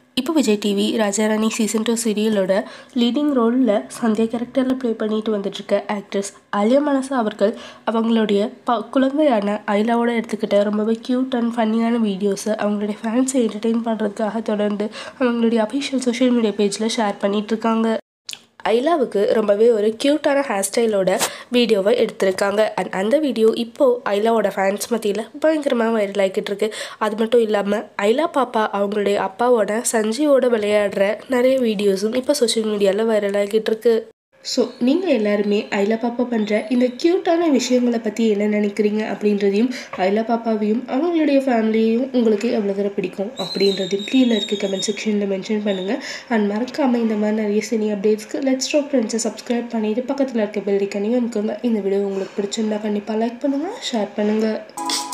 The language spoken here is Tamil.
இப்போ Vijay TV Raja Rani season two சீரியலோட லீடிங் ரோலில் சந்தியா கேரக்டரில் ப்ளே பண்ணிட்டு வந்துட்டுருக்க ஆக்ட்ரஸ் அலியா மனசா அவர்கள் அவங்களுடைய ப குழந்தையான ஐலாவோட எடுத்துக்கிட்ட ரொம்பவே க்யூட் அண்ட் ஃபன்னியான வீடியோஸை அவங்களுடைய ஃபேன்ஸை என்டர்டெயின் பண்ணுறதுக்காக தொடர்ந்து அவங்களுடைய அஃபிஷியல் சோஷியல் மீடியா பேஜில் ஷேர் பண்ணிகிட்ருக்காங்க ஐலாவுக்கு ரொம்பவே ஒரு க்யூட்டான ஹேர் ஸ்டைலோட வீடியோவை எடுத்திருக்காங்க அண்ட் அந்த வீடியோ இப்போது ஐலாவோட ஃபேன்ஸ் மத்தியில் பயங்கரமாக வைரல் ஆகிக்கிட்டு இருக்கு அது மட்டும் இல்லாமல் ஐலா பாப்பா அவங்களுடைய அப்பாவோட சஞ்சீவோட விளையாடுற நிறைய வீடியோஸும் இப்போ சோஷியல் மீடியாவில் வைரல் ஆகிட்டு இருக்கு ஸோ நீங்கள் எல்லாருமே ஐலா பாப்பா பண்ணுற இந்த க்யூட்டான விஷயங்களை பற்றி என்ன நினைக்கிறீங்க அப்படின்றதையும் ஐலா பாப்பாவையும் அவங்களுடைய ஃபேமிலியையும் உங்களுக்கு எவ்வளோ தூரம் பிடிக்கும் அப்படின்றதையும் கீழே இருக்க கமெண்ட் செக்ஷனில் மென்ஷன் பண்ணுங்கள் அண்ட் மறக்காமல் இந்த மாதிரி நிறைய சினி அப்டேட்ஸ்க்கு லெட்ஸ் ஸ்டாப் ஃப்ரெண்ட்ஸை சப்ஸ்கிரைப் பண்ணிவிட்டு பக்கத்தில் இருக்க பெல் ஐக்கனையும் அமுக்குங்க இந்த வீடியோ உங்களுக்கு பிடிச்சிருந்தா கண்டிப்பாக லைக் பண்ணுங்கள் ஷேர் பண்ணுங்கள்